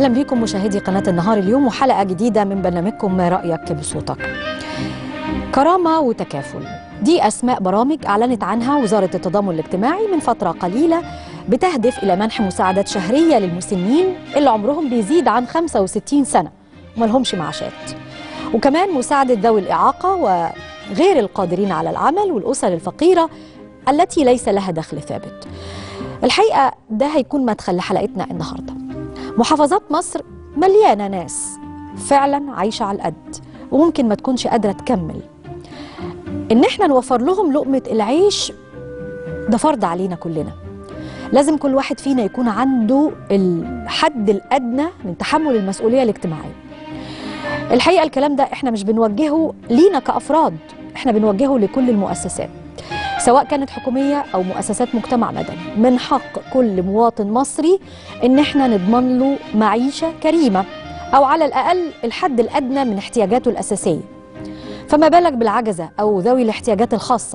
اهلا بكم مشاهدي قناه النهار اليوم وحلقه جديده من برنامجكم ما رايك بصوتك كرامه وتكافل دي اسماء برامج اعلنت عنها وزاره التضامن الاجتماعي من فتره قليله بتهدف الى منح مساعدات شهريه للمسنين اللي عمرهم بيزيد عن 65 سنه وملهمش معاشات وكمان مساعده ذوي الاعاقه وغير القادرين على العمل والاسر الفقيره التي ليس لها دخل ثابت الحقيقه ده هيكون مدخل لحلقتنا النهارده محافظات مصر مليانه ناس فعلا عايشه على القد وممكن ما تكونش قادره تكمل ان احنا نوفر لهم لقمه العيش ده فرض علينا كلنا لازم كل واحد فينا يكون عنده الحد الادنى من تحمل المسؤوليه الاجتماعيه الحقيقه الكلام ده احنا مش بنوجهه لينا كافراد احنا بنوجهه لكل المؤسسات سواء كانت حكوميه او مؤسسات مجتمع مدني من حق كل مواطن مصري ان احنا نضمن له معيشه كريمه او على الاقل الحد الادنى من احتياجاته الاساسيه فما بالك بالعجزه او ذوي الاحتياجات الخاصه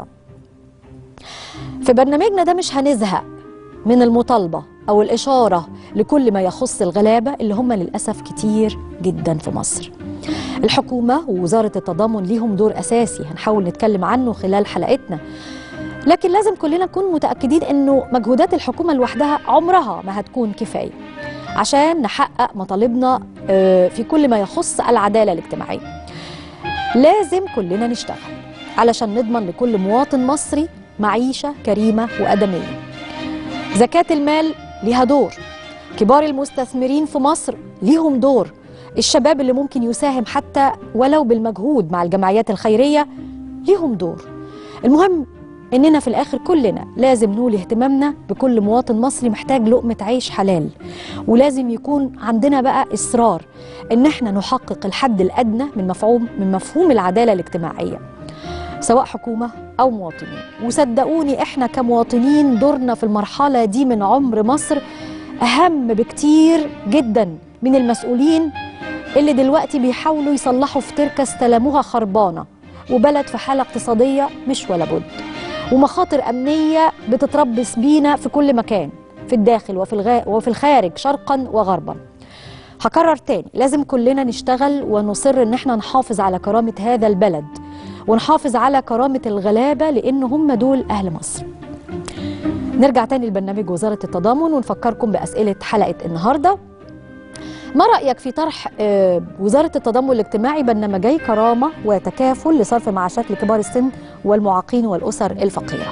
في برنامجنا ده مش هنزهق من المطالبه او الاشاره لكل ما يخص الغلابه اللي هم للاسف كتير جدا في مصر الحكومه ووزاره التضامن ليهم دور اساسي هنحاول نتكلم عنه خلال حلقتنا لكن لازم كلنا نكون متاكدين انه مجهودات الحكومه لوحدها عمرها ما هتكون كفايه عشان نحقق مطالبنا في كل ما يخص العداله الاجتماعيه لازم كلنا نشتغل علشان نضمن لكل مواطن مصري معيشه كريمه وادميه زكاه المال ليها دور كبار المستثمرين في مصر ليهم دور الشباب اللي ممكن يساهم حتى ولو بالمجهود مع الجمعيات الخيريه ليهم دور المهم اننا في الاخر كلنا لازم نولي اهتمامنا بكل مواطن مصري محتاج لقمه عيش حلال ولازم يكون عندنا بقى اصرار ان احنا نحقق الحد الادنى من مفهوم من مفهوم العداله الاجتماعيه سواء حكومه او مواطنين وصدقوني احنا كمواطنين دورنا في المرحله دي من عمر مصر اهم بكتير جدا من المسؤولين اللي دلوقتي بيحاولوا يصلحوا في تركه استلموها خربانه وبلد في حاله اقتصاديه مش ولا بد ومخاطر أمنية بتتربص بينا في كل مكان في الداخل وفي, الغا... وفي الخارج شرقا وغربا هكرر تاني لازم كلنا نشتغل ونصر ان احنا نحافظ على كرامة هذا البلد ونحافظ على كرامة الغلابة لان هم دول اهل مصر نرجع تاني لبرنامج وزارة التضامن ونفكركم بأسئلة حلقة النهاردة ما رأيك في طرح وزارة التضامن الاجتماعي برنامجي كرامة وتكافل لصرف معاشات لكبار السن والمعاقين والأسر الفقيرة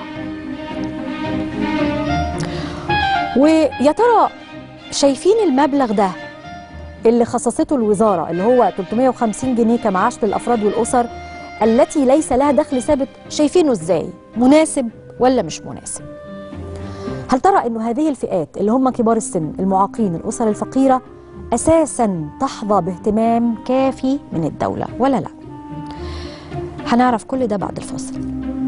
ويا ترى شايفين المبلغ ده اللي خصصته الوزارة اللي هو 350 جنيه كمعاش للأفراد والأسر التي ليس لها دخل ثابت شايفينه ازاي مناسب ولا مش مناسب هل ترى أنه هذه الفئات اللي هم كبار السن المعاقين الأسر الفقيرة اساسا تحظى باهتمام كافي من الدوله ولا لا هنعرف كل ده بعد الفاصل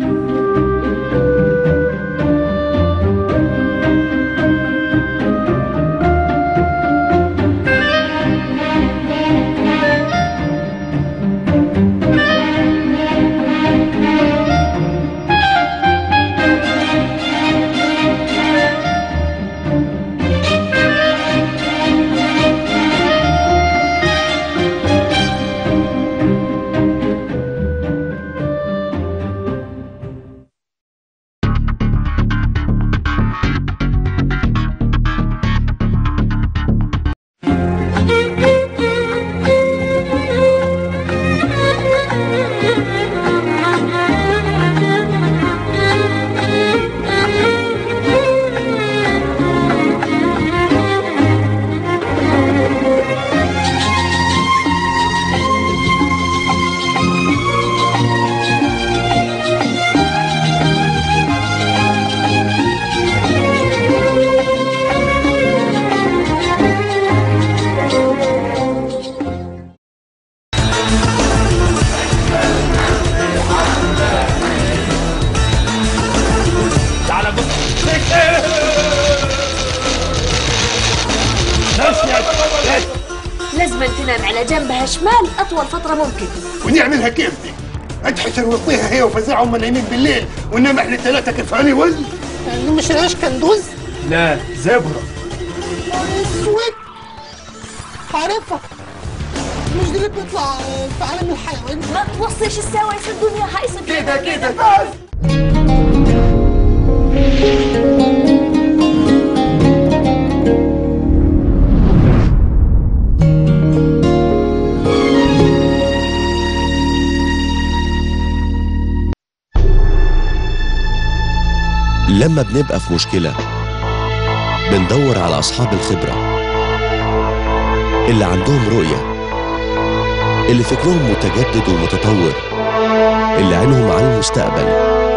لازم تنام على جنبها شمال اطول فتره ممكن ونعملها كيف دي؟ ادحس نوطيها هي وفزعهم ملعينين بالليل وننام احنا الثلاثه كرفاني وز يعني مش عيش كندوز لا زبرة عارفها مش دي اللي بتطلع في عالم الحيوان ما توصيش السوا في الدنيا حيصير كده كده لما بنبقى في مشكلة بندور على أصحاب الخبرة اللي عندهم رؤية اللي فكرهم متجدد ومتطور اللي عينهم على المستقبل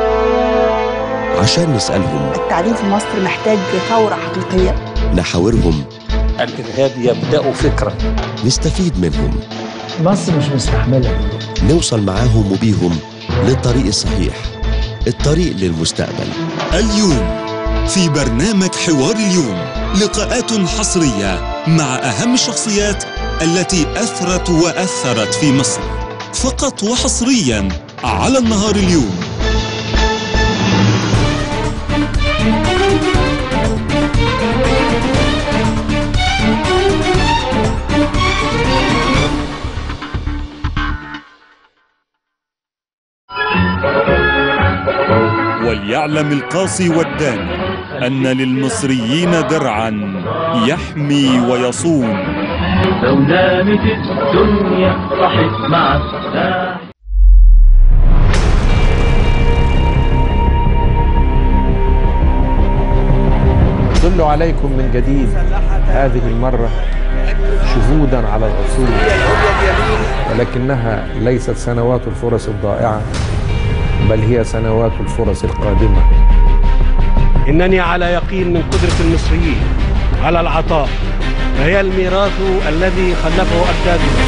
عشان نسألهم التعليم في مصر محتاج ثورة حقيقية نحاورهم الإرهاب يبدأ فكرة نستفيد منهم مصر مش مستحملة نوصل معاهم وبيهم للطريق الصحيح الطريق للمستقبل اليوم في برنامج حوار اليوم لقاءات حصرية مع أهم الشخصيات التي أثرت وأثرت في مصر فقط وحصريا على النهار اليوم وليعلم القاصي والداني أن للمصريين درعا يحمي ويصون لو نامت الدنيا صحت مع الساح طل عليكم من جديد هذه المرة شهودا على الأصول ولكنها ليست سنوات الفرص الضائعة بل هي سنوات الفرص القادمة إنني على يقين من قدرة المصريين على العطاء فهي الميراث الذي خلفه أجدادنا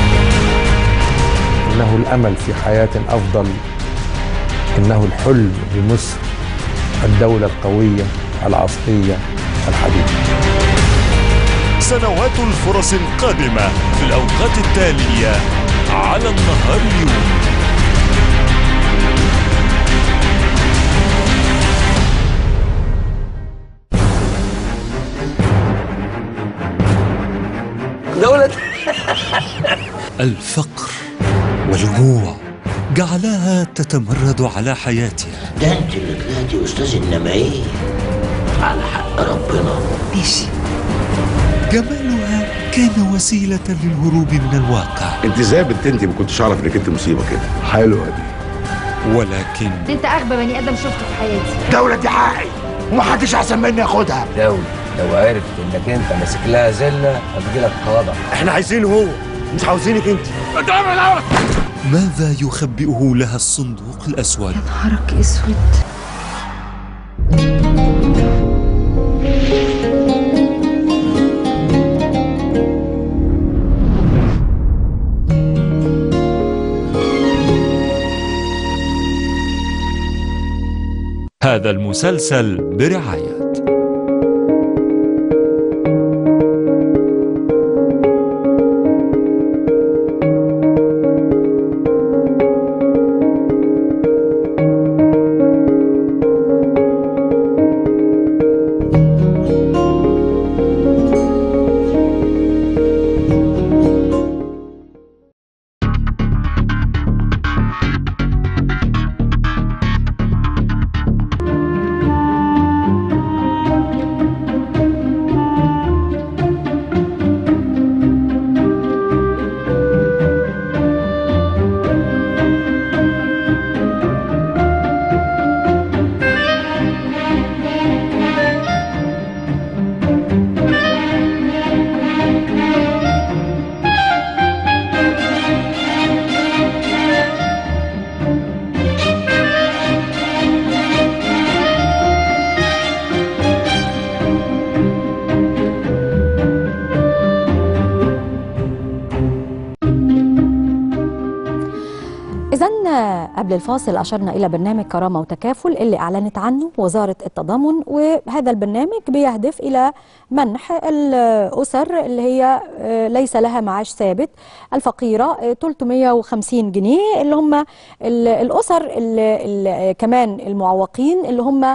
إنه الأمل في حياة أفضل إنه الحلم بمصر الدولة القوية العصرية الحديثة سنوات الفرص القادمة في الأوقات التالية على النهار اليوم دولة الفقر والجوع جعلها تتمرد على حياتها ده انت اللي طلعتي استاذ النماية على حق ربنا ماشي جمالها كان وسيلة للهروب من الواقع انت ازاي بنت انت ما كنتش اعرف انك انت مصيبه كده حلوه دي ولكن انت اغبى بني ادم شفته في حياتي دولة دي حقي ومحدش احسن مني ياخدها دولة لو عرفت انك انت ماسك لها زلة هتجيلك قضاء احنا عايزينه هو مش عاوزينك انت ماذا يخبئه لها الصندوق الأسود نهارك اسود هذا المسلسل برعاية إذا قبل الفاصل أشرنا إلى برنامج كرامة وتكافل اللي أعلنت عنه وزارة التضامن وهذا البرنامج بيهدف إلى منح الأسر اللي هي آه، ليس لها معاش ثابت الفقيرة آه، 350 جنيه اللي هم ال- الأسر اللي اللي كمان المعوقين اللي هم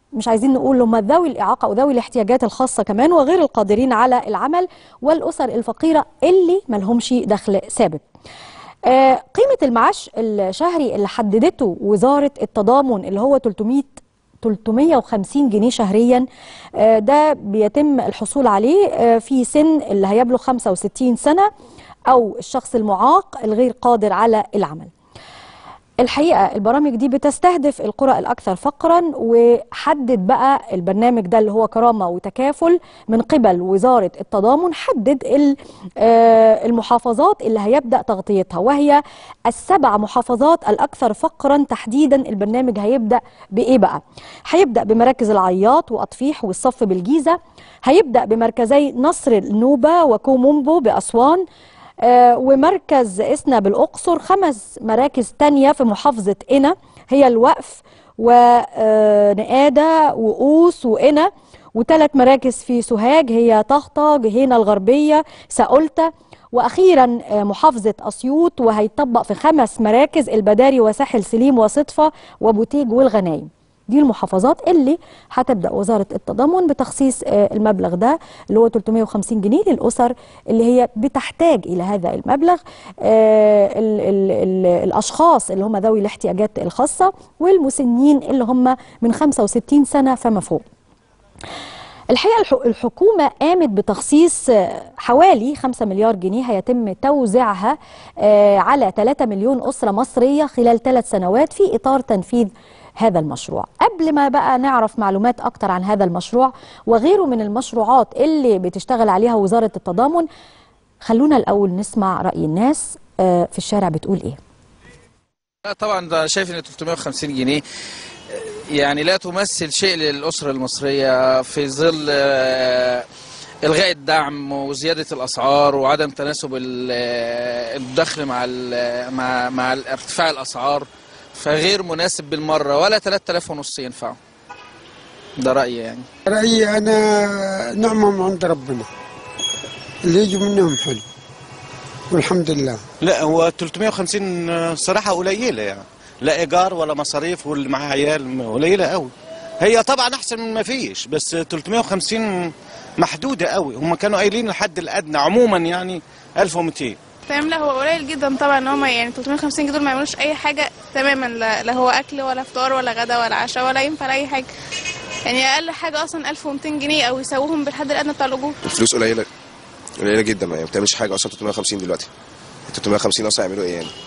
مش عايزين نقول هم ذوي الإعاقة أو ذوي الاحتياجات الخاصة كمان وغير القادرين على العمل والأسر الفقيرة اللي ملهمش دخل ثابت آه، قيمة المعاش الشهري اللي حددته وزارة التضامن اللي هو 300 350 جنيه شهريا آه، ده بيتم الحصول عليه آه، في سن اللي هيبلغ 65 سنة أو الشخص المعاق الغير قادر على العمل الحقيقة البرامج دي بتستهدف القرى الأكثر فقرا وحدد بقى البرنامج ده اللي هو كرامة وتكافل من قبل وزارة التضامن حدد ال- آه، المحافظات اللي هيبدأ تغطيتها وهي السبع محافظات الأكثر فقرا تحديدا البرنامج هيبدأ بإيه بقى؟ هيبدأ بمراكز العياط وأطفيح والصف بالجيزة هيبدأ بمركزي نصر النوبة وكومومبو بأسوان آه، ومركز إسنا بالأقصر خمس مراكز تانية في محافظة إنا هي الوقف ونقادة وقوس وإنا وثلاث مراكز في سوهاج هي طهطة جهينة الغربية ساقلتة واخيرا آه، محافظه اسيوط وهيطبق في خمس مراكز البداري وساحل سليم وصدفه وبوتيج والغنايم دي المحافظات اللي هتبدا وزاره التضامن بتخصيص آه، المبلغ ده اللي هو 350 جنيه للاسر اللي هي بتحتاج الى هذا المبلغ آه، ال ال ال الاشخاص اللي هم ذوي الاحتياجات الخاصه والمسنين اللي هم من 65 سنه فما فوق الحقيقه الح- الحكومه قامت بتخصيص آه، حوالي 5 مليار جنيه هيتم توزيعها آه، على 3 مليون اسره مصريه خلال ثلاث سنوات في اطار تنفيذ هذا المشروع قبل ما بقى نعرف معلومات اكتر عن هذا المشروع وغيره من المشروعات اللي بتشتغل عليها وزاره التضامن خلونا الاول نسمع راي الناس آه، في الشارع بتقول ايه لا طبعا ده شايف ان 350 جنيه يعني لا تمثل شيء للأسرة المصرية في ظل آه، إلغاء الدعم وزيادة الأسعار وعدم تناسب ال- آه، الدخل مع ال- مع مع ارتفاع الأسعار فغير مناسب بالمرة ولا 3000 ونص ينفعوا ده رأيي يعني رأيي أنا نعمة من عند ربنا اللي يجوا منهم حلو والحمد لله لا هو 350 صراحة قليلة يعني لا إيجار ولا مصاريف واللي معاه عيال قليلة قوي هي طبعا أحسن من ما فيش بس 350 محدودة قوي هم كانوا قايلين الحد الأدنى عموما يعني 1200 تمام لا هو قليل جدا طبعا ان هم يعني 350 جنيه دول ما يعملوش اي حاجه تماما لا, لا هو اكل ولا فطار ولا غدا ولا عشاء ولا ينفع لاي حاجه يعني اقل حاجه اصلا 1200 جنيه او يساووهم بالحد الادنى بتاع الاجور الفلوس قليله قليله جدا ما بتعملش حاجه اصلا 350 دلوقتي 350 اصلا يعملوا ايه يعني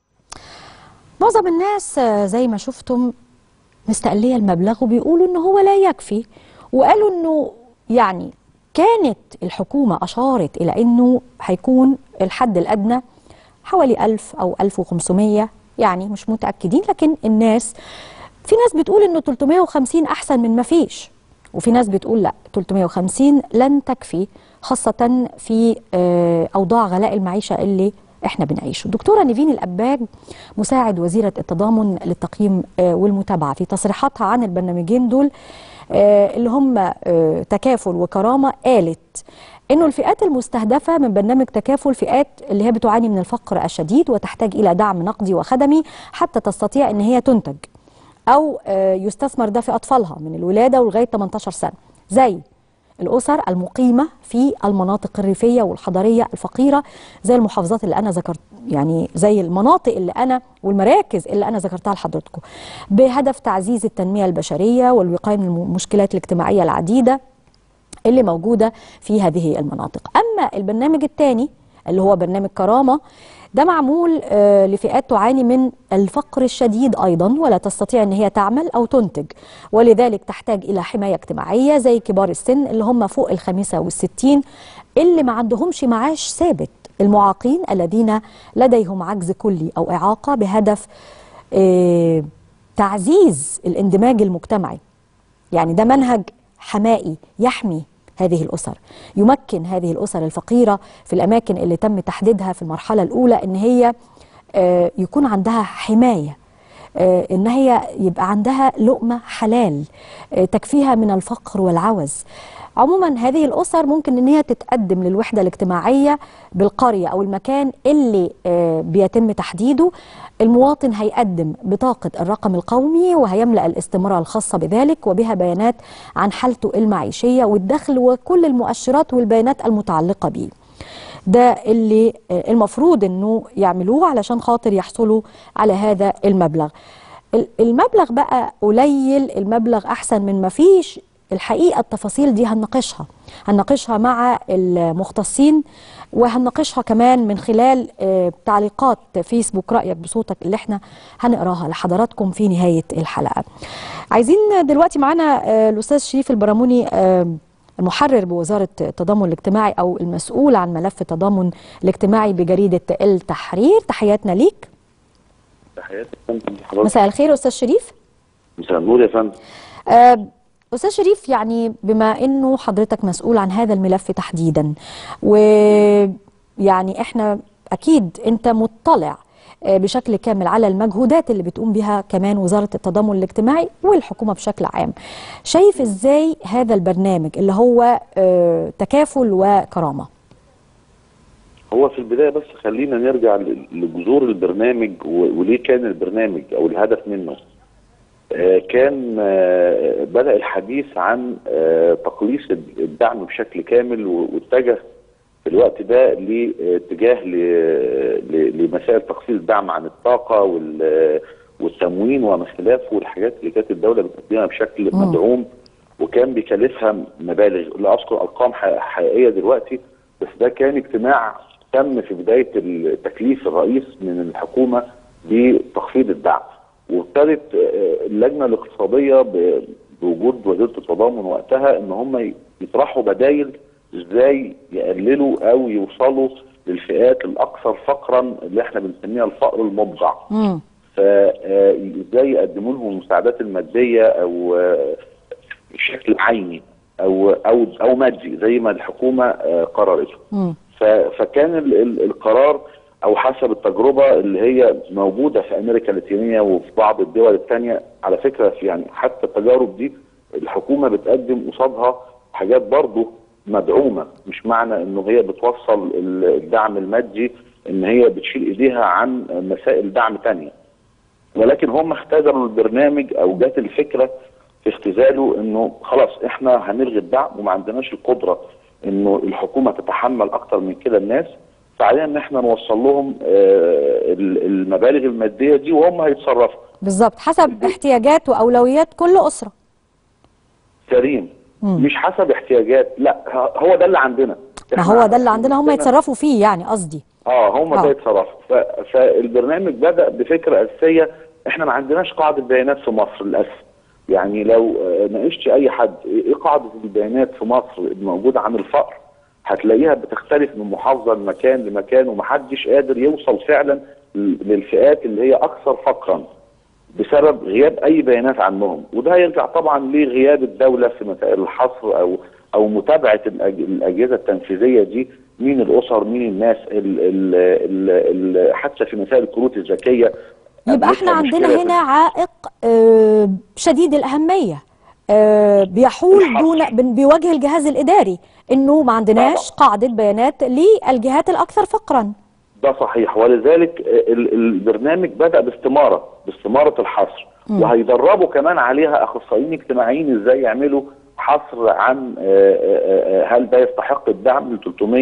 معظم الناس آه، زي ما شفتم مستقلية المبلغ وبيقولوا ان هو لا يكفي وقالوا انه يعني كانت الحكومة أشارت إلى أنه هيكون الحد الأدنى حوالي 1000 أو 1500 يعني مش متأكدين لكن الناس في ناس بتقول أنه 350 أحسن من ما فيش وفي ناس بتقول لا 350 لن تكفي خاصة في آه، أوضاع غلاء المعيشة اللي احنا بنعيشه الدكتورة نيفين الأباج مساعد وزيرة التضامن للتقييم آه، والمتابعة في تصريحاتها عن البرنامجين دول آه، اللي هم آه، تكافل وكرامة قالت انه الفئات المستهدفة من برنامج تكافل فئات اللي هي بتعاني من الفقر الشديد وتحتاج إلى دعم نقدي وخدمي حتى تستطيع ان هي تنتج أو آه، يستثمر ده في أطفالها من الولادة ولغاية 18 سنة زي الأسر المقيمة في المناطق الريفية والحضرية الفقيرة زي المحافظات اللي أنا ذكرت يعني زي المناطق اللي أنا والمراكز اللي أنا ذكرتها لحضراتكم بهدف تعزيز التنمية البشرية والوقاية من المشكلات الاجتماعية العديدة اللي موجودة في هذه المناطق أما البرنامج الثاني اللي هو برنامج كرامة ده معمول آه، لفئات تعاني من الفقر الشديد أيضا ولا تستطيع أن هي تعمل أو تنتج ولذلك تحتاج إلى حماية اجتماعية زي كبار السن اللي هم فوق الخميسة والستين اللي ما عندهمش معاش ثابت المعاقين الذين لديهم عجز كلي أو إعاقة بهدف آه، تعزيز الاندماج المجتمعي يعني ده منهج حمائي يحمي هذه الأسر يمكن هذه الأسر الفقيرة في الأماكن اللي تم تحديدها في المرحلة الأولى إن هي آه، يكون عندها حماية آه، ان هي يبقى عندها لقمه حلال آه، تكفيها من الفقر والعوز عموما هذه الاسر ممكن ان هي تتقدم للوحده الاجتماعيه بالقريه او المكان اللي آه، بيتم تحديده المواطن هيقدم بطاقه الرقم القومي وهيملا الاستماره الخاصه بذلك وبها بيانات عن حالته المعيشيه والدخل وكل المؤشرات والبيانات المتعلقه به ده اللي آه، المفروض انه يعملوه علشان خاطر يحصلوا على هذا المبلغ ال- المبلغ بقى قليل المبلغ احسن من ما فيش الحقيقه التفاصيل دي هنناقشها هنناقشها مع المختصين وهنناقشها كمان من خلال آه، تعليقات فيسبوك رايك بصوتك اللي احنا هنقراها لحضراتكم في نهايه الحلقه عايزين دلوقتي معانا آه، الاستاذ شريف البراموني آه، المحرر بوزارة التضامن الاجتماعي أو المسؤول عن ملف التضامن الاجتماعي بجريدة التحرير تحياتنا ليك تحياتي يا فندم حضرتك مساء الخير أستاذ شريف مساء النور يا فندم آه، أستاذ شريف يعني بما أنه حضرتك مسؤول عن هذا الملف تحديدا ويعني إحنا أكيد أنت مطلع آه، بشكل كامل على المجهودات اللي بتقوم بها كمان وزارة التضامن الاجتماعي والحكومة بشكل عام شايف إزاي هذا البرنامج اللي هو آه، تكافل وكرامة هو في البدايه بس خلينا نرجع ل- لجذور البرنامج و- وليه كان البرنامج او الهدف منه آه، كان آه، بدأ الحديث عن آه، تقليص الدعم بشكل كامل و- واتجه في الوقت ده لاتجاه ل- ل- لمسائل تقليص الدعم عن الطاقة وال- والتموين وما خلافه والحاجات اللي كانت الدولة بتقدمها بشكل مم. مدعوم وكان بيكلفها مبالغ لا أذكر أرقام ح- حقيقية دلوقتي بس ده كان اجتماع تم في بداية التكليف الرئيس من الحكومة بتخفيض الدعم وابتدت آه، اللجنه الاقتصاديه ب- بوجود وزيره التضامن وقتها ان هم يطرحوا بدايل ازاي يقللوا او يوصلوا للفئات الاكثر فقرا اللي احنا بنسميها الفقر المضجع مم. فازاي يقدموا لهم المساعدات الماديه او آه، بشكل عيني او او او مادي زي ما الحكومه آه، قررته مم. ف- فكان ال- ال- القرار او حسب التجربه اللي هي موجوده في امريكا اللاتينيه وفي بعض الدول الثانيه على فكره في يعني حتى التجارب دي الحكومه بتقدم قصادها حاجات برضه مدعومه مش معنى انه هي بتوصل ال- الدعم المادي ان هي بتشيل ايديها عن مسائل دعم تانية ولكن هم اختزلوا البرنامج او جات الفكره في اختزاله انه خلاص احنا هنلغي الدعم وما عندناش القدره انه الحكومه تتحمل اكتر من كده الناس فعلينا ان احنا نوصل لهم آه، ال- المبالغ الماديه دي وهم هيتصرفوا بالظبط حسب احتياجات وأولويات كل أسرة سليم مش حسب احتياجات لا ه- هو ده اللي عندنا ما هو ده اللي عندنا هم يتصرفوا فيه يعني قصدي اه هم آه. ده يتصرفوا ف- فالبرنامج بدا بفكره اساسيه احنا ما عندناش قاعده بيانات في مصر للاسف يعني لو آه، ناقشت اي حد ايه قاعده البيانات في مصر الموجوده عن الفقر هتلاقيها بتختلف من محافظه لمكان لمكان ومحدش قادر يوصل فعلا ل- للفئات اللي هي اكثر فقرا بسبب غياب اي بيانات عنهم وده هيرجع طبعا لغياب الدوله في مسائل الحصر او او متابعه الأج- الاجهزه التنفيذيه دي مين الاسر مين الناس ال ال ال ال حتى في مسائل الكروت الذكيه يبقى احنا قابلتها عندنا مشكلة في هنا عائق آه، شديد الأهمية آه، بيحول دون بن- بيواجه الجهاز الإداري إنه ما عندناش قاعدة بيانات للجهات الأكثر فقرا ده صحيح ولذلك ال- البرنامج بدأ باستمارة باستمارة الحصر مم. وهيدربوا كمان عليها أخصائيين اجتماعيين ازاي يعملوا حصر عن آه، آه، آه، هل ده يستحق الدعم ل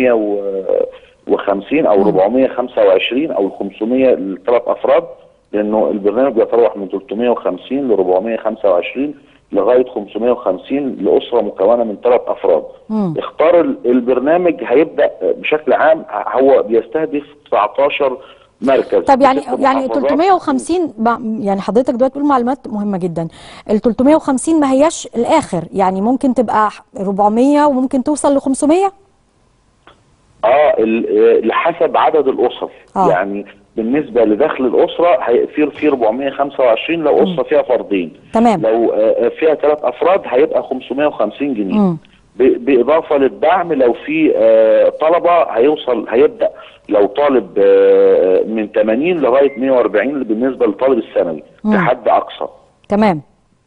350 او 425 او 500 لثلاث افراد لانه البرنامج بيتراوح من 350 ل 425 لغايه 550 لاسره مكونه من ثلاث افراد. اختار ال- البرنامج هيبدا بشكل عام هو بيستهدف 19 مركز طب يعني ست يعني محافظات. 350 ب- يعني حضرتك دلوقتي بتقول معلومات مهمة جدا ال 350 ما هياش الآخر يعني ممكن تبقى 400 وممكن توصل ل 500 اه ال- لحسب عدد الاسر آه. يعني بالنسبه لدخل الاسره هيصير في 425 لو اسره فيها فردين تمام لو آه، فيها ثلاث افراد هيبقى 550 جنيه مم. ب- باضافه للدعم لو في آه، طلبه هيوصل هيبدا لو طالب آه، من 80 لغايه 140 بالنسبه للطالب الثانوي مم. كحد اقصى تمام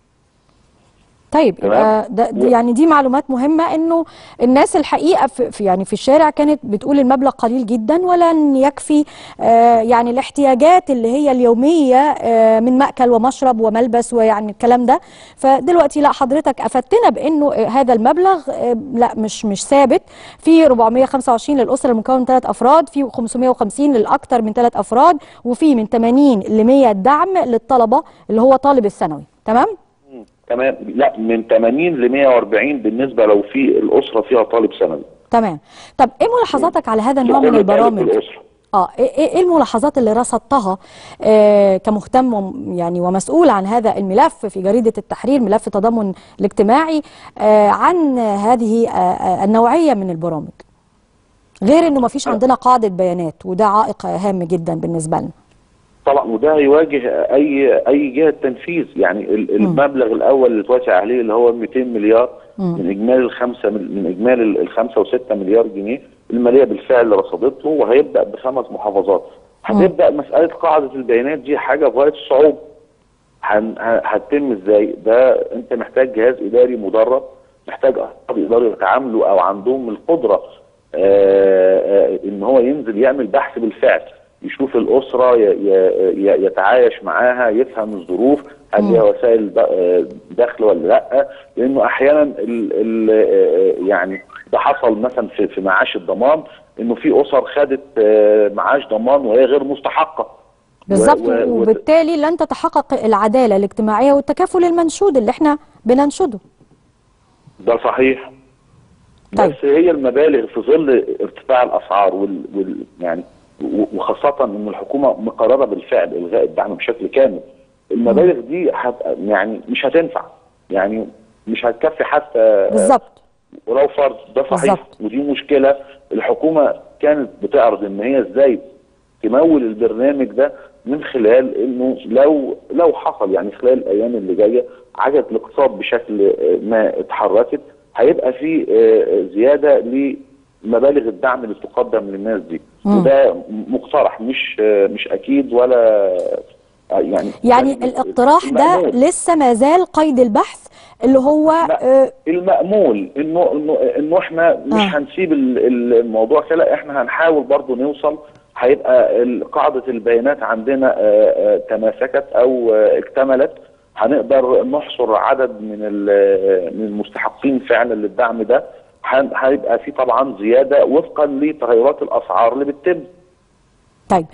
طيب تمام. يبقى ده دي يعني دي معلومات مهمة انه الناس الحقيقة في في- يعني في الشارع كانت بتقول المبلغ قليل جدا ولن يكفي آه يعني الاحتياجات اللي هي اليومية آه من مأكل ومشرب وملبس ويعني الكلام ده فدلوقتي لا حضرتك افدتنا بانه آه، هذا المبلغ آه لا مش مش ثابت في 425 للأسرة المكون من ثلاث افراد في 550 للأكثر من ثلاث افراد وفي من 80 ل 100 دعم للطلبة اللي هو طالب الثانوي تمام؟ تمام لا من 80 ل 140 بالنسبه لو في الاسره فيها طالب ثانوي تمام طب ايه ملاحظاتك على هذا النوع من لكل طالب في البرامج الاسره اه ايه إيه- إيه الملاحظات اللي رصدتها آه كمهتم وم- يعني ومسؤول عن هذا الملف في جريدة التحرير ملف التضامن الاجتماعي آه عن هذه آه آه النوعية من البرامج غير انه ما فيش عندنا قاعدة بيانات وده عائق هام جدا بالنسبة لنا طبعا وده هيواجه اي اي جهه تنفيذ يعني ال- المبلغ الاول اللي اتوافق عليه اللي هو 200 مليار مم. من اجمالي الخمسه من اجمالي ال- الخمسه وستة مليار جنيه الماليه بالفعل رصدته وهيبدا بخمس محافظات هتبدا مساله قاعده البيانات دي حاجه في غايه الصعوبه هن- ه- هتتم ازاي ده انت محتاج جهاز اداري مدرب محتاج افراد يقدروا يتعاملوا او عندهم القدره آه، آه، ان هو ينزل يعمل بحث بالفعل يشوف الاسره ي- ي- ي- يتعايش معاها يفهم الظروف هل ليها وسائل د- آه، دخل ولا لا لانه احيانا ال ال آه، يعني ده حصل مثلا في في معاش الضمان انه في اسر خدت آه، معاش ضمان وهي غير مستحقه بالظبط و- و- وبالتالي لن تتحقق العدالة الاجتماعية والتكافل المنشود اللي احنا بننشده ده صحيح بس هي المبالغ في ظل ارتفاع الاسعار وال, وال يعني و- وخاصه ان الحكومه مقرره بالفعل الغاء الدعم بشكل كامل المبالغ دي هت يعني مش هتنفع يعني مش هتكفي حتى بالظبط ولو فرض ده صحيح بالظبط. ودي مشكله الحكومه كانت بتعرض ان هي ازاي تمول البرنامج ده من خلال انه لو لو حصل يعني خلال الايام اللي جايه عجله الاقتصاد بشكل آه، ما اتحركت هيبقى في آه، زياده لمبالغ الدعم اللي بتقدم للناس دي مم. وده مقترح مش آه، مش اكيد ولا آه، يعني يعني الاقتراح ده المأمول. لسه ما زال قيد البحث اللي هو آه المأمول انه انه انه احنا مش آه. هنسيب ال- ال- الموضوع كده لا احنا هنحاول برضو نوصل هيبقى ال- قاعدة البيانات عندنا آه، آه، تماسكت او آه، اكتملت هنقدر نحصر عدد من ال- من المستحقين فعلا للدعم ده هن- هيبقى في طبعا زيادة وفقا لتغيرات الاسعار اللي بتتم طيب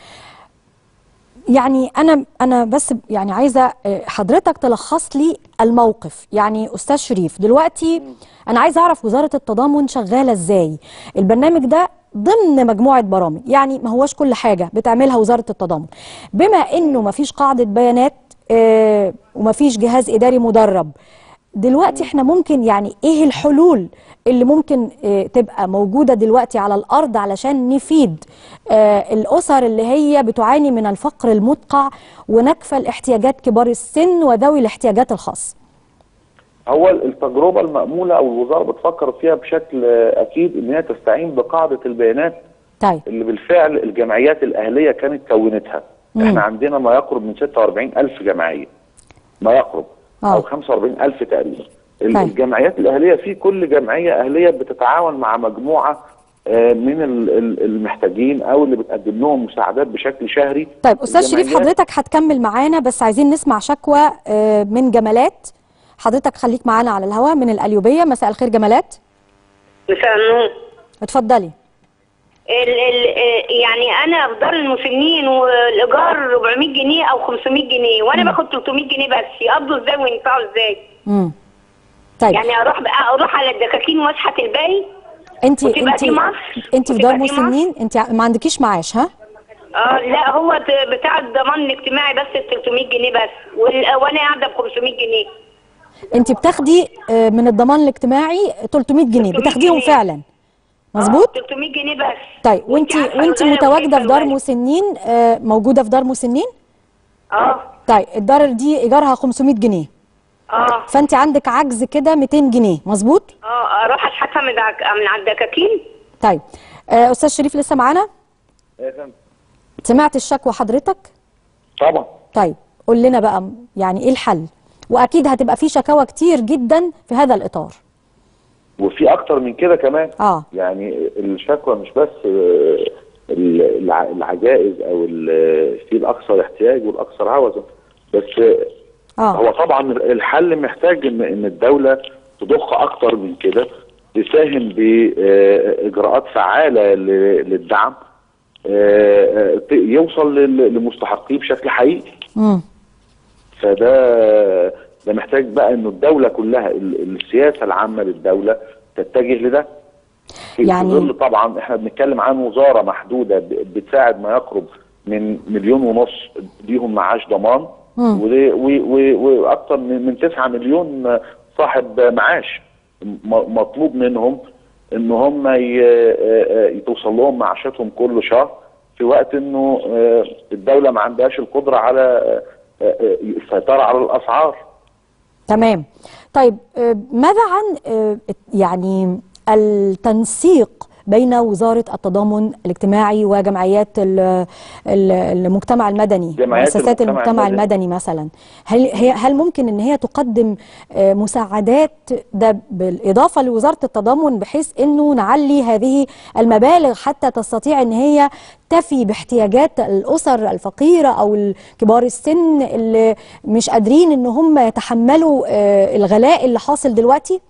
يعني انا انا بس يعني عايزه آه، حضرتك تلخص لي الموقف يعني استاذ شريف دلوقتي انا عايزه اعرف وزاره التضامن شغاله ازاي البرنامج ده ضمن مجموعه برامج يعني ما هوش كل حاجه بتعملها وزاره التضامن بما انه ما فيش قاعده بيانات آه، وما فيش جهاز اداري مدرب دلوقتي احنا ممكن يعني ايه الحلول اللي ممكن اه تبقى موجودة دلوقتي على الارض علشان نفيد اه الاسر اللي هي بتعاني من الفقر المدقع ونكفل احتياجات كبار السن وذوي الاحتياجات الخاصة هو التجربة المأمولة او الوزارة بتفكر فيها بشكل آه، اكيد ان هي تستعين بقاعدة البيانات طيب اللي بالفعل الجمعيات الأهلية كانت كونتها مم. احنا عندنا ما يقرب من 46 ألف جمعية ما يقرب آه. أو 45 ألف تقريبا ال- طيب. الجمعيات الأهلية في كل جمعية أهلية بتتعاون مع مجموعة آه، من ال- ال- المحتاجين أو اللي بتقدم لهم مساعدات بشكل شهري طيب استاذ شريف الجمعيات- حضرتك هتكمل معانا بس عايزين نسمع شكوى اه من جمالات حضرتك خليك معانا على الهواء من القليوبية مساء الخير جمالات مساء النور اتفضلي ال ال يعني انا في دار المسنين والايجار 400 جنيه او 500 جنيه وانا باخد 300 جنيه بس يقضوا ازاي وينفعوا ازاي امم طيب يعني اروح بقى اروح على الدكاكين واشحت الباقي انت وتبقى انت دي مصر انت في وتبقى دار دي مصر. مسنين انت ما عندكيش معاش ها اه لا هو ت- بتاع الضمان الاجتماعي بس ال 300 جنيه بس وال- وانا قاعده ب 500 جنيه انت بتاخدي آه، من الضمان الاجتماعي 300 جنيه 300 بتاخديهم جنيه. فعلا مظبوط 300 جنيه بس طيب وانت عارفة وانت الغلا متواجده في دار وكيف مسنين آه، موجوده في دار مسنين اه طيب الدار دي ايجارها 500 جنيه اه فانت عندك عجز كده 200 جنيه مظبوط اه اروح اشحتها من دعك... من على الدكاكين طيب آه، استاذ شريف لسه معانا يا فندم سمعت الشكوى حضرتك طبعا طيب قول لنا بقى يعني ايه الحل واكيد هتبقى في شكاوى كتير جدا في هذا الاطار وفي اكتر من كده كمان اه يعني الشكوى مش بس آه، ال- الع- العجائز او ال- في الاكثر احتياج والاكثر عوزا بس اه هو طبعا الحل محتاج ان ان الدوله تضخ اكتر من كده تساهم باجراءات فعاله ل- للدعم آه، آه، ت- يوصل لل- لمستحقيه بشكل حقيقي امم فده ده محتاج بقى انه الدوله كلها ال- السياسه العامه للدوله تتجه لده في يعني- ظل طبعا احنا بنتكلم عن وزاره محدوده ب- بتساعد ما يقرب من مليون ونص ليهم معاش ضمان مم. ول- و- و- واكثر من من 9 مليون صاحب معاش م- مطلوب منهم ان هم ي- آه، آه، توصل لهم معاشاتهم كل شهر في وقت انه آه، الدوله ما عندهاش القدره على آه، آه، السيطره على الاسعار تمام طيب آه، ماذا عن آه، يعني التنسيق بين وزارة التضامن الاجتماعي وجمعيات ال- ال- المجتمع المدني جمعيات مؤسسات المجتمع المجتمع المدني. المدني مثلا هل هي هل ممكن ان هي تقدم آه، مساعدات ده بالاضافه لوزاره التضامن بحيث انه نعلي هذه المبالغ حتى تستطيع ان هي تفي باحتياجات الاسر الفقيره او كبار السن اللي مش قادرين ان هم يتحملوا آه، الغلاء اللي حاصل دلوقتي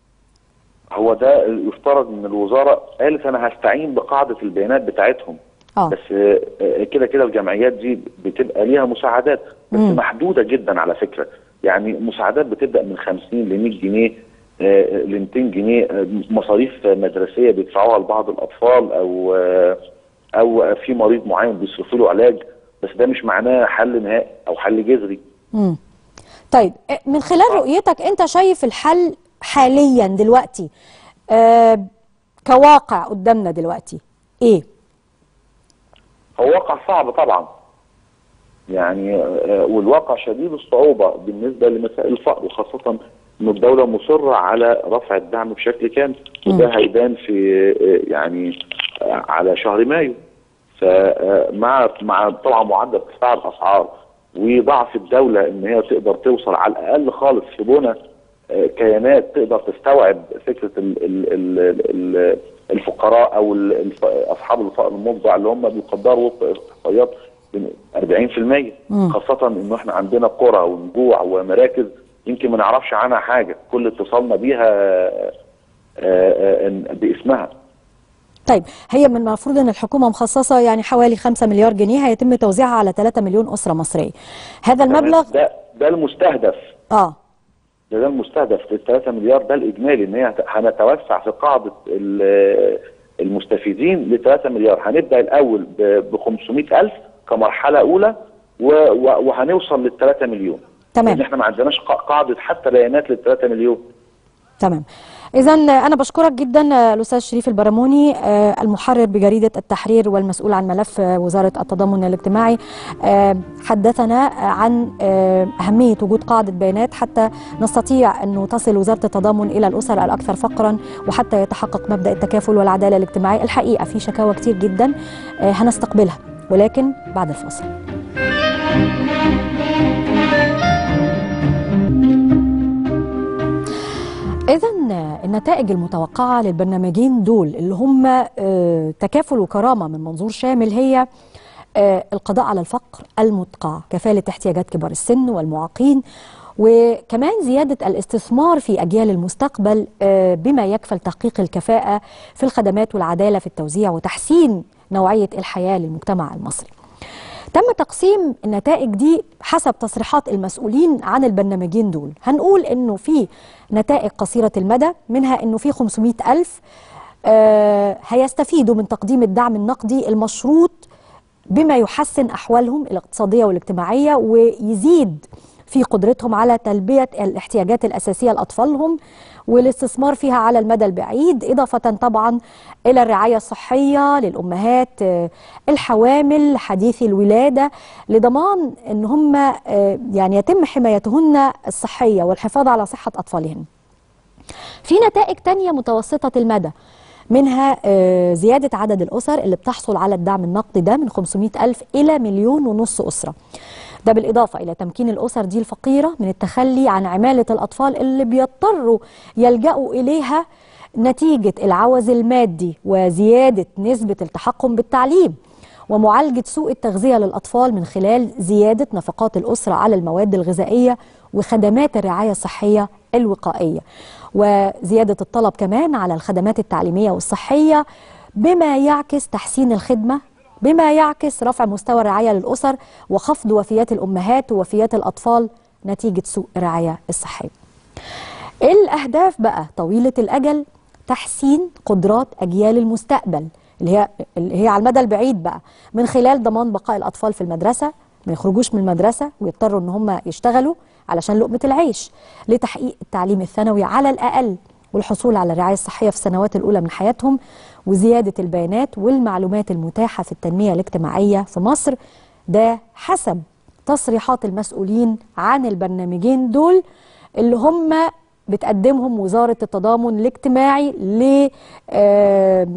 هو ده يفترض ان الوزاره قالت انا هستعين بقاعده البيانات بتاعتهم اه بس آه، آه، كده كده الجمعيات دي بتبقى ليها مساعدات بس مم. محدوده جدا على فكره يعني مساعدات بتبدا من 50 ل 100 جنيه آه، ل 200 جنيه آه، مصاريف مدرسيه بيدفعوها لبعض الاطفال او آه، او في مريض معين بيصرفوا له علاج بس ده مش معناه حل نهائي او حل جذري مم. طيب آه، من خلال رؤيتك انت شايف الحل حاليا دلوقتي آه كواقع قدامنا دلوقتي ايه هو واقع صعب طبعا يعني آه، والواقع شديد الصعوبة بالنسبة لمسائل الفقر وخاصة ان الدولة مصرة على رفع الدعم بشكل كامل وده هيبان في آه، يعني آه، على شهر مايو فمع مع طبعا معدل ارتفاع الاسعار وضعف الدولة ان هي تقدر توصل على الاقل خالص في بنى آه، كيانات تقدر تستوعب فكرة ال ال ال ال الفقراء او ال- الف- اصحاب الفقر المفضع اللي هم بيقدروا وفق احصائيات من 40% مم. خاصة انه احنا عندنا قرى ونجوع ومراكز يمكن ما نعرفش عنها حاجة كل اتصالنا بيها آه، آه، آه، باسمها طيب هي من المفروض ان الحكومه مخصصه يعني حوالي 5 مليار جنيه هيتم توزيعها على 3 مليون اسره مصريه هذا المبلغ ده ده المستهدف اه ده ده المستهدف ال 3 مليار ده الاجمالي ان هي هت- هنتوسع في قاعده ال- المستفيدين ل 3 مليار هنبدا الاول ب 500000 كمرحله اولى و- و- وهنوصل لل 3 مليون تمام. لان احنا ما عندناش قا- قاعده حتى بيانات لل 3 مليون تمام اذا انا بشكرك جدا آه، الاستاذ شريف البرموني آه، المحرر بجريده التحرير والمسؤول عن ملف آه، وزاره التضامن الاجتماعي آه، حدثنا آه، عن آه، اهميه وجود قاعده بيانات حتى نستطيع انه تصل وزاره التضامن الى الاسر الاكثر فقرا وحتى يتحقق مبدا التكافل والعداله الاجتماعيه الحقيقه في شكاوى كتير جدا آه، هنستقبلها ولكن بعد الفاصل إذا النتائج المتوقعة للبرنامجين دول اللي هم آه، تكافل وكرامة من منظور شامل هي آه، القضاء على الفقر المدقع كفالة احتياجات كبار السن والمعاقين وكمان زيادة الاستثمار في أجيال المستقبل آه، بما يكفل تحقيق الكفاءة في الخدمات والعدالة في التوزيع وتحسين نوعية الحياة للمجتمع المصري تم تقسيم النتائج دي حسب تصريحات المسؤولين عن البرنامجين دول هنقول انه في نتائج قصيرة المدى منها انه في 500 ألف آه هيستفيدوا من تقديم الدعم النقدي المشروط بما يحسن أحوالهم الاقتصادية والاجتماعية ويزيد في قدرتهم على تلبية الاحتياجات الأساسية لأطفالهم والاستثمار فيها على المدى البعيد إضافة طبعا إلى الرعاية الصحية للأمهات آه، الحوامل حديثي الولادة لضمان أن هم آه، يعني يتم حمايتهن الصحية والحفاظ على صحة أطفالهن في نتائج تانية متوسطة المدى منها آه، زيادة عدد الأسر اللي بتحصل على الدعم النقدي ده من 500 ألف إلى مليون ونص أسرة ده بالإضافة إلى تمكين الأسر دي الفقيرة من التخلي عن عمالة الأطفال اللي بيضطروا يلجأوا إليها نتيجة العوز المادي وزيادة نسبة التحكم بالتعليم ومعالجة سوء التغذية للأطفال من خلال زيادة نفقات الأسرة على المواد الغذائية وخدمات الرعاية الصحية الوقائية وزيادة الطلب كمان على الخدمات التعليمية والصحية بما يعكس تحسين الخدمة بما يعكس رفع مستوى الرعاية للأسر وخفض وفيات الأمهات ووفيات الأطفال نتيجة سوء الرعاية الصحية الأهداف بقى طويلة الأجل تحسين قدرات أجيال المستقبل اللي هي اللي هي على المدى البعيد بقى من خلال ضمان بقاء الأطفال في المدرسة ما يخرجوش من المدرسة ويضطروا إن هم يشتغلوا علشان لقمة العيش لتحقيق التعليم الثانوي على الأقل والحصول على الرعاية الصحية في السنوات الأولى من حياتهم وزيادة البيانات والمعلومات المتاحة في التنمية الاجتماعية في مصر ده حسب تصريحات المسؤولين عن البرنامجين دول اللي هم بتقدمهم وزارة التضامن الاجتماعي ل آه،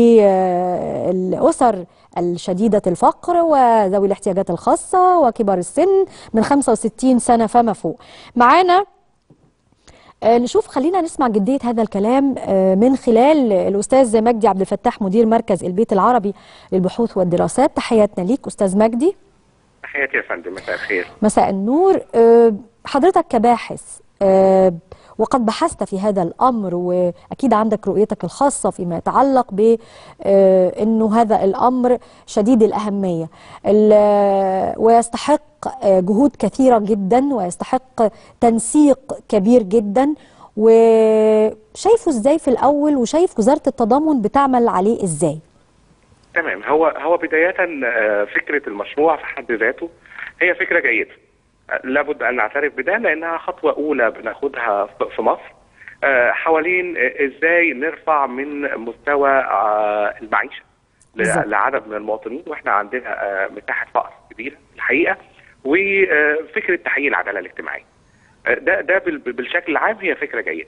للأسر الشديدة الفقر وذوي الاحتياجات الخاصة وكبار السن من 65 سنة فما فوق معانا آه، نشوف خلينا نسمع جدية هذا الكلام آه، من خلال الأستاذ مجدي عبد الفتاح مدير مركز البيت العربي للبحوث والدراسات تحياتنا ليك أستاذ مجدي تحياتي يا فندم مساء الخير مساء النور آه، حضرتك كباحث آه، وقد بحثت في هذا الأمر وأكيد عندك رؤيتك الخاصة فيما يتعلق بأنه هذا الأمر شديد الأهمية ال- ويستحق آه، جهود كثيرة جدا ويستحق تنسيق كبير جدا وشايفه ازاي في الأول وشايف وزارة التضامن بتعمل عليه ازاي تمام هو هو بداية آه، فكرة المشروع في حد ذاته هي فكرة جيدة آه، لابد أن نعترف بده لأنها خطوة أولى بناخدها في- في مصر آه، حوالين آه، إزاي نرفع من مستوى آه، المعيشة ل- بالظبط. لعدد من المواطنين واحنا عندنا آه، مساحة فقر كبيرة الحقيقة وفكرة تحقيق العدالة الاجتماعية آه، ده ده بال- بالشكل العام هي فكرة جيدة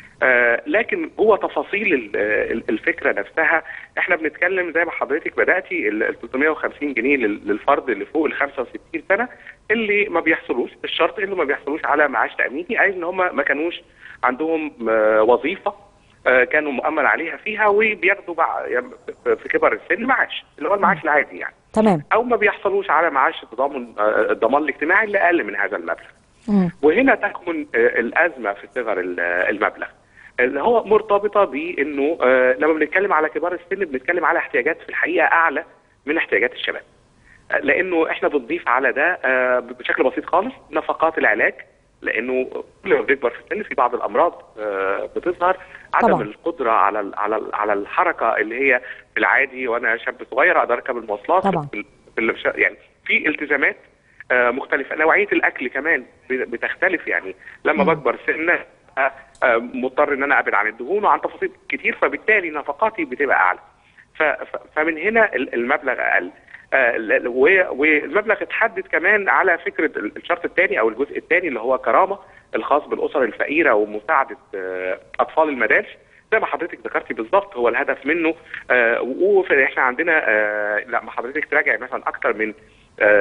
آه، لكن جوه تفاصيل ال- ال- الفكره نفسها احنا بنتكلم زي ما حضرتك بداتي ال ال 350 جنيه لل- للفرد اللي فوق ال 65 سنه اللي ما بيحصلوش الشرط انه ما بيحصلوش على معاش تاميني اي ان هم ما كانوش عندهم آه، وظيفه آه، كانوا مؤمن عليها فيها وبياخدوا بع- يعني في كبر السن معاش اللي هو المعاش العادي يعني تمام او ما بيحصلوش على معاش التضامن آه، الضمان الاجتماعي اللي اقل من هذا المبلغ وهنا تكمن آه، الازمه في صغر ال- آه، المبلغ اللي هو مرتبطه بانه آه، لما بنتكلم على كبار السن بنتكلم على احتياجات في الحقيقه اعلى من احتياجات الشباب آه، لانه احنا بنضيف على ده آه، بشكل بسيط خالص نفقات العلاج لانه كل ما بيكبر في السن في بعض الامراض آه، بتظهر عدم طبعاً. القدره على ال- على ال- على الحركه اللي هي في العادي وانا شاب صغير اقدر اركب المواصلات طبعاً. في ال- في ال- يعني في التزامات آه، مختلفه نوعيه الاكل كمان ب- بتختلف يعني لما بكبر سن آه، آه، مضطر ان انا ابعد عن الدهون وعن تفاصيل كتير فبالتالي نفقاتي بتبقى اعلى ف- ف- فمن هنا ال- المبلغ اقل آه، ل- و- والمبلغ اتحدد كمان على فكره ال- الشرط الثاني او الجزء الثاني اللي هو كرامه الخاص بالاسر الفقيره ومساعده آه، اطفال المدارس زي ما حضرتك ذكرتي بالظبط هو الهدف منه آه، واحنا عندنا آه، لما حضرتك تراجع مثلا اكثر من آه،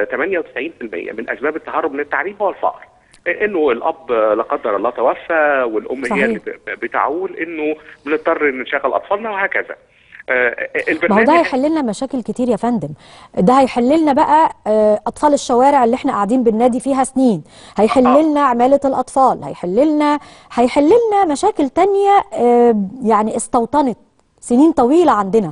98% من اسباب التهرب من التعليم هو الفقر انه الاب لا قدر الله توفى والام هي صحيح. اللي ب- بتعول انه بنضطر نشغل اطفالنا وهكذا آه، ما هو البرنامج ده هيحل لنا مشاكل كتير يا فندم ده هيحل لنا بقى آه، اطفال الشوارع اللي احنا قاعدين بننادي فيها سنين هيحل لنا عمالة الاطفال هيحل لنا هيحل لنا مشاكل تانية آه، يعني استوطنت سنين طويلة عندنا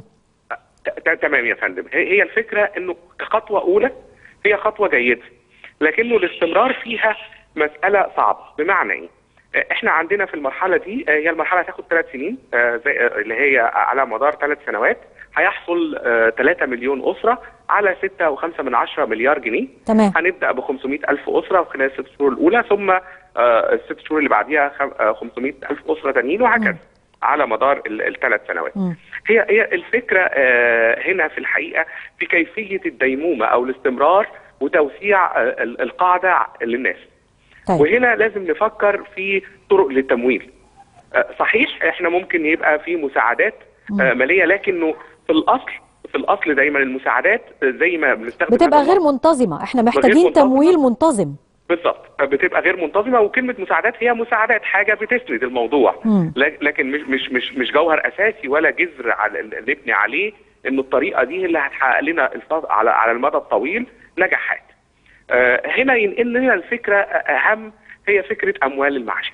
ت- تمام يا فندم هي هي الفكره انه كخطوه اولى هي خطوه جيده لكنه الاستمرار فيها مساله صعبه بمعنى ايه؟ آه، احنا عندنا في المرحله دي آه، هي المرحله هتاخد ثلاث سنين آه، زي آه، اللي هي على مدار ثلاث سنوات هيحصل 3 مليون اسره على 6.5 من عشرة مليار جنيه تمام هنبدا ب 500 الف اسره خلال الست شهور الاولى ثم آه، الست شهور اللي بعديها خم- آه، 500 الف اسره تانيين وهكذا على مدار الثلاث سنوات مم. هي هي الفكره آه، هنا في الحقيقه في كيفيه الديمومه او الاستمرار وتوسيع آه، ال- القاعده للناس طيب. وهنا لازم نفكر في طرق للتمويل آه، صحيح احنا ممكن يبقى في مساعدات آه، ماليه لكنه في الاصل في الاصل دايما المساعدات آه، زي ما بنستخدم بتبقى هذا غير اللفظ. منتظمه احنا غير محتاجين منتظمة. تمويل منتظم بالظبط بتبقى غير منتظمه وكلمه مساعدات هي مساعدات حاجه بتسند الموضوع مم. لك- لكن مش مش مش مش جوهر اساسي ولا جذر على نبني عليه ان الطريقه دي هي اللي هتحقق لنا الف- على على المدى الطويل نجاحات. آه، هنا ينقل لنا الفكره اهم هي فكره اموال المعاشات.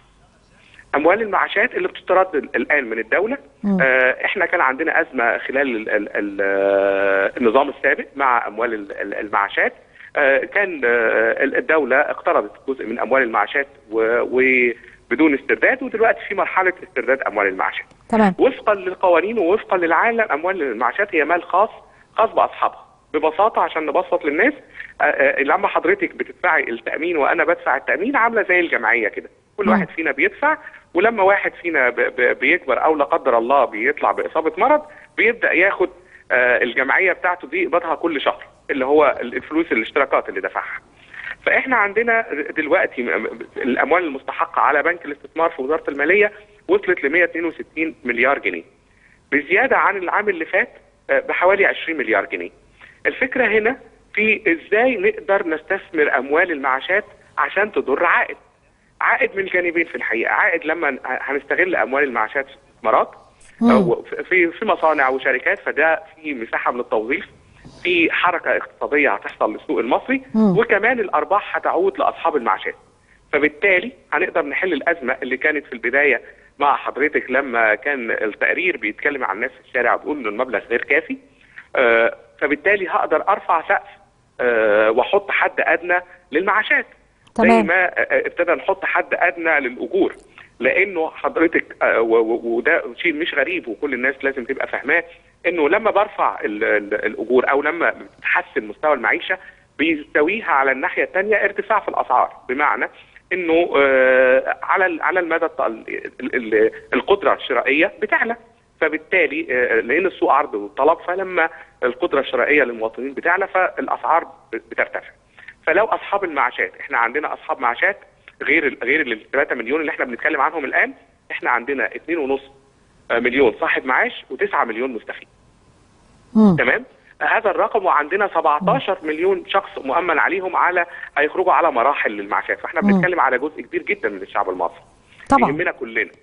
اموال المعاشات اللي بتسترد ال- الان من الدوله مم. آه، احنا كان عندنا ازمه خلال ال ال ال آه، النظام السابق مع اموال ال- ال- المعاشات آه، كان آه، الدوله اقترضت جزء من اموال المعاشات و- وبدون استرداد ودلوقتي في مرحله استرداد اموال المعاشات تمام وفقا للقوانين ووفقا للعالم اموال المعاشات هي مال خاص خاص باصحابها ببساطه عشان نبسط للناس آه، آه، لما حضرتك بتدفعي التامين وانا بدفع التامين عامله زي الجمعيه كده كل مم. واحد فينا بيدفع ولما واحد فينا ب- ب- بيكبر او لا قدر الله بيطلع باصابه مرض بيبدا ياخد آه، الجمعيه بتاعته دي يقبضها كل شهر اللي هو الفلوس الاشتراكات اللي دفعها فاحنا عندنا دلوقتي م- م- الاموال المستحقه على بنك الاستثمار في وزاره الماليه وصلت ل 162 مليار جنيه بزياده عن العام اللي فات آه، بحوالي 20 مليار جنيه الفكره هنا في ازاي نقدر نستثمر اموال المعاشات عشان تضر عائد عائد من جانبين في الحقيقه عائد لما هنستغل اموال المعاشات في استثمارات أو في في مصانع وشركات فده في مساحه من التوظيف في حركه اقتصاديه هتحصل للسوق المصري مم. وكمان الارباح هتعود لاصحاب المعاشات فبالتالي هنقدر نحل الازمه اللي كانت في البدايه مع حضرتك لما كان التقرير بيتكلم عن الناس في الشارع وبيقول ان المبلغ غير كافي آه، فبالتالي هقدر ارفع سقف آه، واحط حد ادنى للمعاشات زي تمام. ما آه، ابتدى نحط حد ادنى للاجور لانه حضرتك آه، و- و- وده شيء مش غريب وكل الناس لازم تبقى فاهماه انه لما برفع ال- ال- الاجور او لما بتحسن مستوى المعيشه بيستويها على الناحيه الثانيه ارتفاع في الاسعار بمعنى انه آه، على ال- على المدى الط- ال- ال- القدره الشرائيه بتعلى فبالتالي آه، لان السوق عرض وطلب فلما القدره الشرائيه للمواطنين بتعلى فالاسعار ب- بترتفع فلو اصحاب المعاشات احنا عندنا اصحاب معاشات غير ال- غير ال 3 مليون اللي احنا بنتكلم عنهم الان احنا عندنا 2.5 مليون صاحب معاش و9 مليون مستفيد تمام هذا الرقم وعندنا 17 مليون شخص مؤمن عليهم على هيخرجوا على مراحل للمعاشات فاحنا مم. بنتكلم على جزء كبير جدا من الشعب المصري طبعا. يهمنا كلنا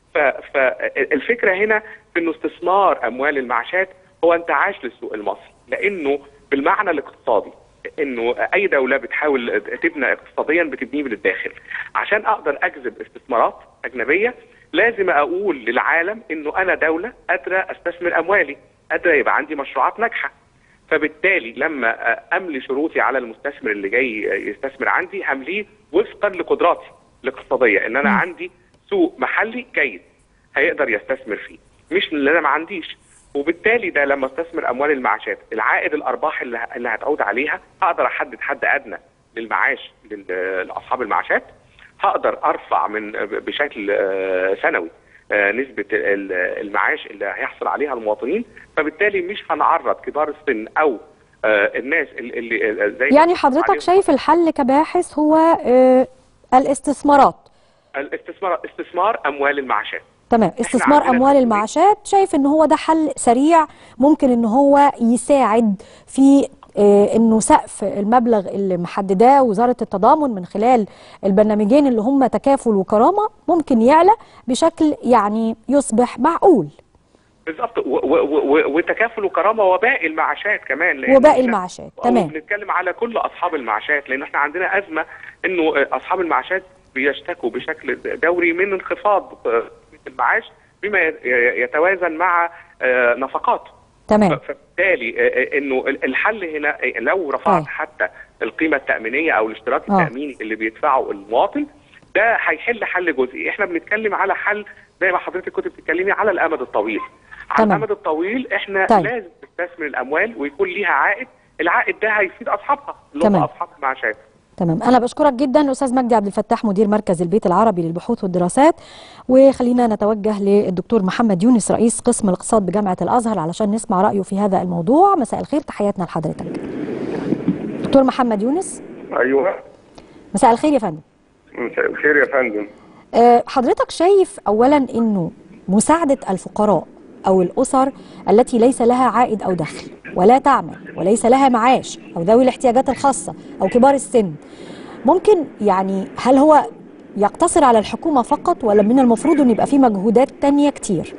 فالفكره هنا في انه استثمار اموال المعاشات هو انتعاش للسوق المصري لانه بالمعنى الاقتصادي انه اي دوله بتحاول تبنى اقتصاديا بتبنيه من الداخل عشان اقدر اجذب استثمارات اجنبيه لازم اقول للعالم انه انا دوله قادره استثمر اموالي قادره يبقى عندي مشروعات ناجحه فبالتالي لما املي شروطي على المستثمر اللي جاي يستثمر عندي همليه وفقا لقدراتي الاقتصاديه ان انا عندي سوق محلي جيد هيقدر يستثمر فيه مش اللي انا ما عنديش وبالتالي ده لما استثمر اموال المعاشات العائد الارباح اللي, اللي هتعود عليها هقدر احدد حد ادنى للمعاش لل- لاصحاب المعاشات هقدر ارفع من بشكل آه، سنوي آه، نسبه ال- المعاش اللي هيحصل عليها المواطنين فبالتالي مش هنعرض كبار السن او آه، الناس اللي, اللي زي ما يعني حضرتك عليهم شايف الحل كباحث هو آه، الاستثمارات الاستثمار استثمار اموال المعاشات تمام استثمار عندنا اموال المعاشات شايف ان هو ده حل سريع ممكن ان هو يساعد في آه، انه سقف المبلغ اللي محدداه وزاره التضامن من خلال البرنامجين اللي هم تكافل وكرامه ممكن يعلى بشكل يعني يصبح معقول بالظبط و- و- و- وتكافل وكرامه وباقي المعاشات كمان لأن وباقي إحنا- المعاشات تمام بنتكلم على كل اصحاب المعاشات لان احنا عندنا ازمه انه اصحاب المعاشات بيشتكوا بشكل دوري من انخفاض آه، المعاش بما ي- يتوازن مع آه، نفقاته تمام فبالتالي آه، آه، انه الحل هنا آه، لو رفعت حتى القيمه التامينيه او الاشتراك آه. التاميني اللي بيدفعه المواطن ده هيحل حل جزئي احنا بنتكلم على حل زي ما حضرتك كنت بتتكلمي على الامد الطويل على تمام. الامد الطويل احنا طيب. لازم نستثمر الاموال ويكون ليها عائد العائد ده هيفيد اصحابها اللي هم تمام. اصحاب المعاشات تمام انا بشكرك جدا استاذ مجدي عبد الفتاح مدير مركز البيت العربي للبحوث والدراسات وخلينا نتوجه للدكتور محمد يونس رئيس قسم الاقتصاد بجامعه الازهر علشان نسمع رايه في هذا الموضوع مساء الخير تحياتنا لحضرتك دكتور محمد يونس ايوه مساء الخير يا فندم مساء الخير يا فندم آه، حضرتك شايف اولا انه مساعده الفقراء او الاسر التي ليس لها عائد او دخل ولا تعمل وليس لها معاش او ذوي الاحتياجات الخاصه او كبار السن ممكن يعني هل هو يقتصر على الحكومه فقط ولا من المفروض ان يبقى في مجهودات تانية كتير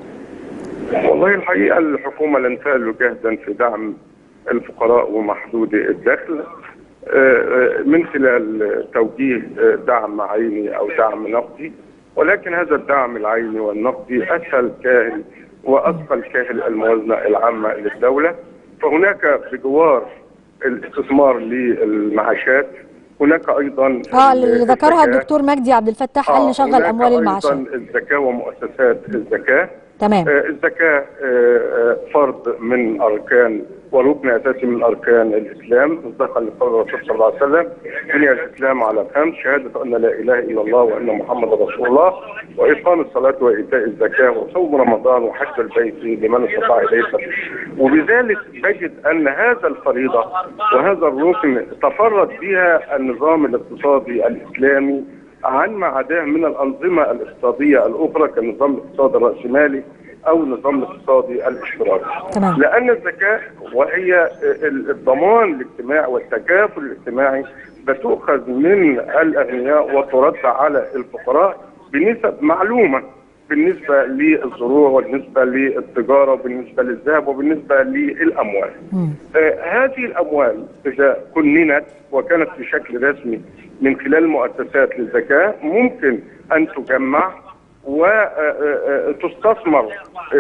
والله الحقيقه الحكومه لن تأل جهدا في دعم الفقراء ومحدودي الدخل آه، آه، من خلال توجيه آه، دعم عيني او دعم نقدي ولكن هذا الدعم العيني والنقدي اسهل كاهل واثقل كاهل الموازنه العامه للدوله فهناك بجوار الاستثمار للمعاشات هناك ايضا اه اللي ذكرها الزكاة. الدكتور مجدي عبد الفتاح قال آه، نشغل هناك اموال أيضاً المعاشات الزكاة ومؤسسات الزكاة تمام آه، الزكاة آه، آه، فرض من أركان وركن أساسي من أركان الإسلام مصداقا لقول الرسول صلى الله عليه وسلم بني الإسلام على خمس شهادة أن لا إله إلا الله وأن محمد رسول الله وإقام الصلاة وإيتاء الزكاة وصوم رمضان وحج البيت لمن استطاع إليه سبيلا وبذلك تجد أن هذا الفريضة وهذا الركن تفرد بها النظام الاقتصادي الإسلامي عن ما عداه من الأنظمة الاقتصادية الأخرى كالنظام الاقتصادي الرأسمالي أو النظام الاقتصادي الاشتراكي تمام. لأن الزكاة وهي ال- الضمان الاجتماعي والتكافل الاجتماعي بتؤخذ من الأغنياء وترد على الفقراء بنسب معلومة بالنسبة للزروع وبالنسبة للتجارة وبالنسبة للذهب وبالنسبة للأموال آه، هذه الأموال إذا كننت وكانت بشكل رسمي من خلال مؤسسات للزكاة ممكن أن تجمع وتستثمر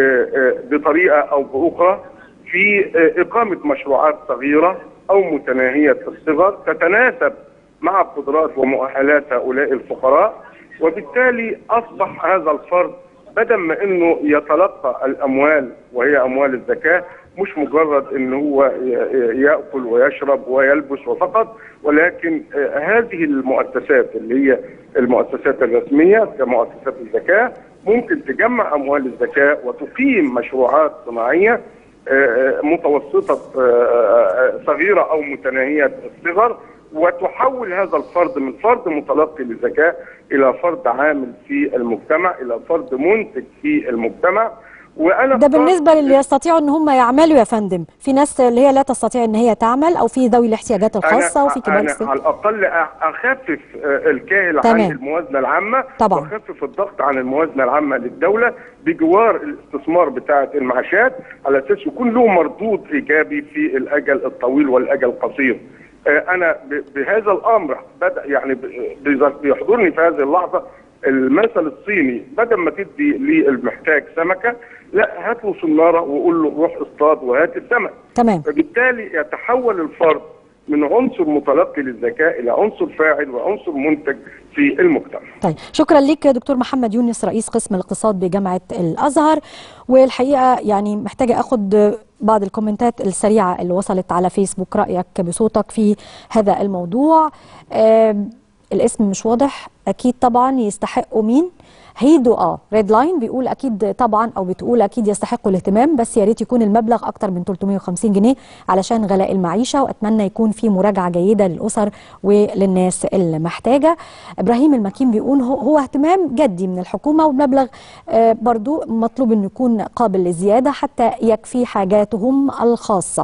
بطريقة أو بأخرى في آه، إقامة مشروعات صغيرة أو متناهية الصغر تتناسب مع قدرات ومؤهلات هؤلاء الفقراء وبالتالي أصبح هذا الفرد بدل ما انه يتلقى الاموال وهي اموال الزكاه مش مجرد ان هو ي- ي- ياكل ويشرب ويلبس وفقط ولكن آه، هذه المؤسسات اللي هي المؤسسات الرسميه كمؤسسات الزكاه ممكن تجمع اموال الزكاه وتقيم مشروعات صناعيه آه، آه، متوسطه آه، آه، صغيره او متناهيه الصغر وتحول هذا الفرد من فرد متلقي للزكاه الى فرد عامل في المجتمع الى فرد منتج في المجتمع وانا ده اخترت- بالنسبه للي يستطيعوا ان هم يعملوا يا فندم في ناس اللي هي لا تستطيع ان هي تعمل او في ذوي الاحتياجات الخاصه وفي كبار أنا السن على الاقل أ- اخفف آه، الكاهل تمام. عن الموازنه العامه طبعا. واخفف الضغط عن الموازنه العامه للدوله بجوار الاستثمار بتاعه المعاشات على اساس يكون له مردود ايجابي في الاجل الطويل والاجل القصير آه، انا ب- بهذا الامر بدا يعني ب- ب- بيحضرني في هذه اللحظه المثل الصيني بدل ما تدي للمحتاج سمكه لا هات له صناره وقول له روح اصطاد وهات السمك تمام فبالتالي يتحول الفرد من عنصر متلقي للذكاء الى عنصر فاعل وعنصر منتج في المجتمع. طيب شكرا لك دكتور محمد يونس رئيس قسم الاقتصاد بجامعه الازهر والحقيقه يعني محتاجه اخد بعض الكومنتات السريعه اللي وصلت على فيسبوك رايك بصوتك في هذا الموضوع آم، الاسم مش واضح اكيد طبعا يستحقوا مين هيدو اه ريد لاين بيقول اكيد طبعا او بتقول اكيد يستحقوا الاهتمام بس يا ريت يكون المبلغ اكتر من 350 جنيه علشان غلاء المعيشه واتمنى يكون في مراجعه جيده للاسر وللناس المحتاجه ابراهيم المكين بيقول هو, هو اهتمام جدي من الحكومه والمبلغ آه برضو مطلوب انه يكون قابل للزياده حتى يكفي حاجاتهم الخاصه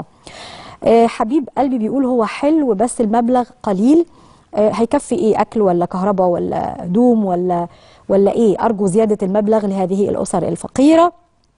آه حبيب قلبي بيقول هو حلو بس المبلغ قليل آه، هيكفي ايه اكل ولا كهرباء ولا هدوم ولا ولا ايه ارجو زياده المبلغ لهذه الاسر الفقيره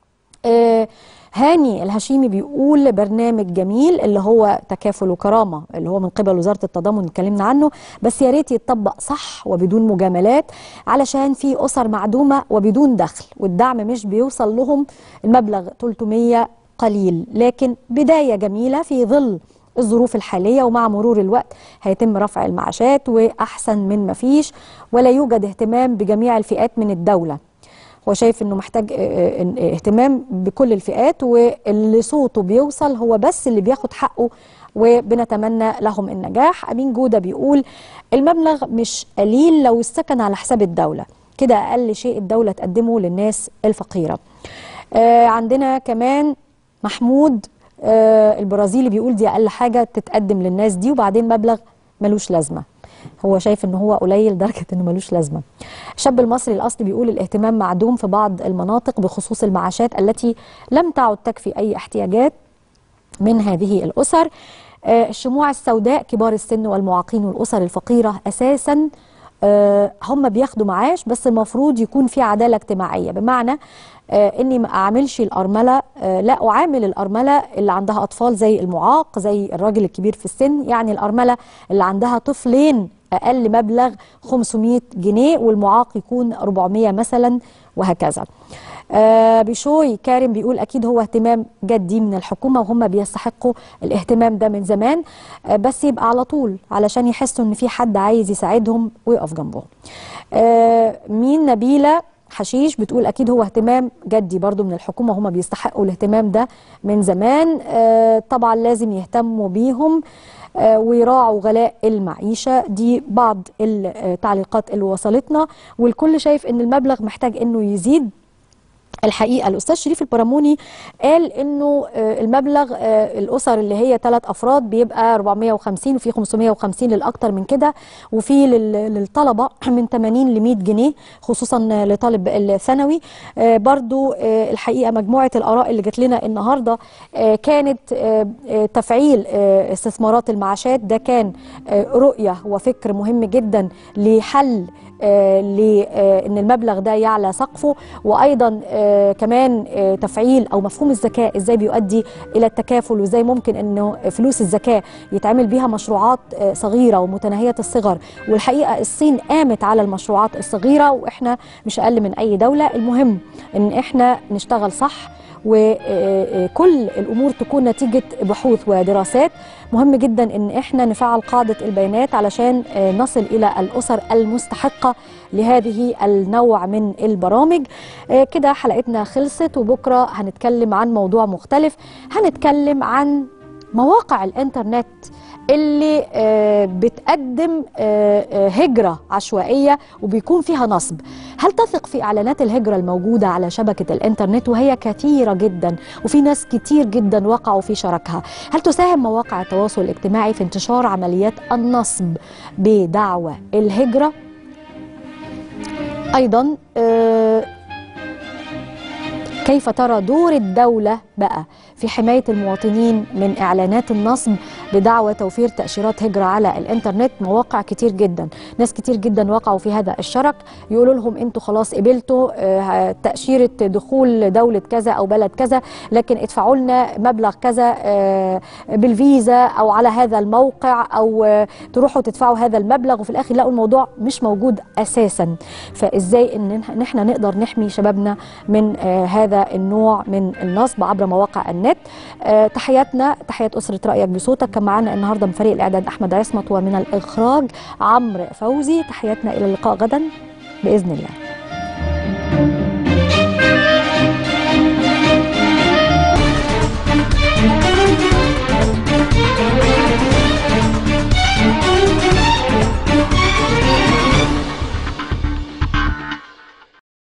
آه، هاني الهشيمي بيقول برنامج جميل اللي هو تكافل وكرامه اللي هو من قبل وزاره التضامن اللي اتكلمنا عنه بس يا ريت يتطبق صح وبدون مجاملات علشان في اسر معدومه وبدون دخل والدعم مش بيوصل لهم المبلغ 300 قليل لكن بدايه جميله في ظل الظروف الحاليه ومع مرور الوقت هيتم رفع المعاشات واحسن من ما فيش ولا يوجد اهتمام بجميع الفئات من الدوله هو شايف انه محتاج اه، اه، اهتمام بكل الفئات واللي صوته بيوصل هو بس اللي بياخد حقه وبنتمنى لهم النجاح امين جوده بيقول المبلغ مش قليل لو السكن على حساب الدوله كده اقل شيء الدوله تقدمه للناس الفقيره آه عندنا كمان محمود آه البرازيلي بيقول دي اقل حاجه تتقدم للناس دي وبعدين مبلغ ملوش لازمه هو شايف ان هو قليل لدرجه انه ملوش لازمه الشاب المصري الاصلي بيقول الاهتمام معدوم في بعض المناطق بخصوص المعاشات التي لم تعد تكفي اي احتياجات من هذه الاسر آه الشموع السوداء كبار السن والمعاقين والاسر الفقيره اساسا آه هم بياخدوا معاش بس المفروض يكون في عداله اجتماعيه بمعنى آه اني ما اعاملش الارمله آه لا اعامل الارمله اللي عندها اطفال زي المعاق زي الراجل الكبير في السن يعني الارمله اللي عندها طفلين اقل مبلغ 500 جنيه والمعاق يكون 400 مثلا وهكذا آه بشوي كارم بيقول اكيد هو اهتمام جدي من الحكومه وهم بيستحقوا الاهتمام ده من زمان آه بس يبقى على طول علشان يحسوا ان في حد عايز يساعدهم ويقف جنبهم آه مين نبيله حشيش بتقول اكيد هو اهتمام جدي برضو من الحكومه هم بيستحقوا الاهتمام ده من زمان آه طبعا لازم يهتموا بيهم آه ويراعوا غلاء المعيشه دي بعض التعليقات اللي وصلتنا والكل شايف ان المبلغ محتاج انه يزيد الحقيقه الاستاذ شريف البراموني قال انه المبلغ الاسر اللي هي ثلاث افراد بيبقى 450 وفي 550 للاكثر من كده وفي للطلبه من 80 ل 100 جنيه خصوصا لطالب الثانوي برضو الحقيقه مجموعه الاراء اللي جات لنا النهارده كانت تفعيل استثمارات المعاشات ده كان رؤيه وفكر مهم جدا لحل آه لان المبلغ ده يعلى سقفه وايضا آه كمان آه تفعيل او مفهوم الزكاه ازاي بيؤدي الى التكافل وازاي ممكن انه فلوس الزكاه يتعمل بيها مشروعات صغيره ومتناهيه الصغر والحقيقه الصين قامت على المشروعات الصغيره واحنا مش اقل من اي دوله المهم ان احنا نشتغل صح وكل الامور تكون نتيجه بحوث ودراسات مهم جدا ان احنا نفعل قاعده البيانات علشان نصل الى الاسر المستحقه لهذه النوع من البرامج كده حلقتنا خلصت وبكره هنتكلم عن موضوع مختلف هنتكلم عن مواقع الانترنت اللي بتقدم هجرة عشوائية وبيكون فيها نصب هل تثق في إعلانات الهجرة الموجودة على شبكة الإنترنت وهي كثيرة جدا وفي ناس كتير جدا وقعوا في شركها هل تساهم مواقع التواصل الاجتماعي في انتشار عمليات النصب بدعوى الهجرة أيضا كيف ترى دور الدولة بقى في حماية المواطنين من إعلانات النصب بدعوى توفير تأشيرات هجرة على الإنترنت مواقع كتير جدا ناس كتير جدا وقعوا في هذا الشرك يقولوا لهم أنتوا خلاص قبلتوا آه تأشيرة دخول دولة كذا أو بلد كذا لكن ادفعوا لنا مبلغ كذا آه بالفيزا أو على هذا الموقع أو آه تروحوا تدفعوا هذا المبلغ وفي الآخر لقوا الموضوع مش موجود أساسا فإزاي إن احنا نقدر نحمي شبابنا من هذا النوع من النصب عبر مواقع النت آه تحياتنا تحيات أسرة رأيك بصوتك كان معانا النهاردة من فريق الإعداد أحمد عصمت ومن الإخراج عمرو فوزي تحياتنا إلى اللقاء غدا بإذن الله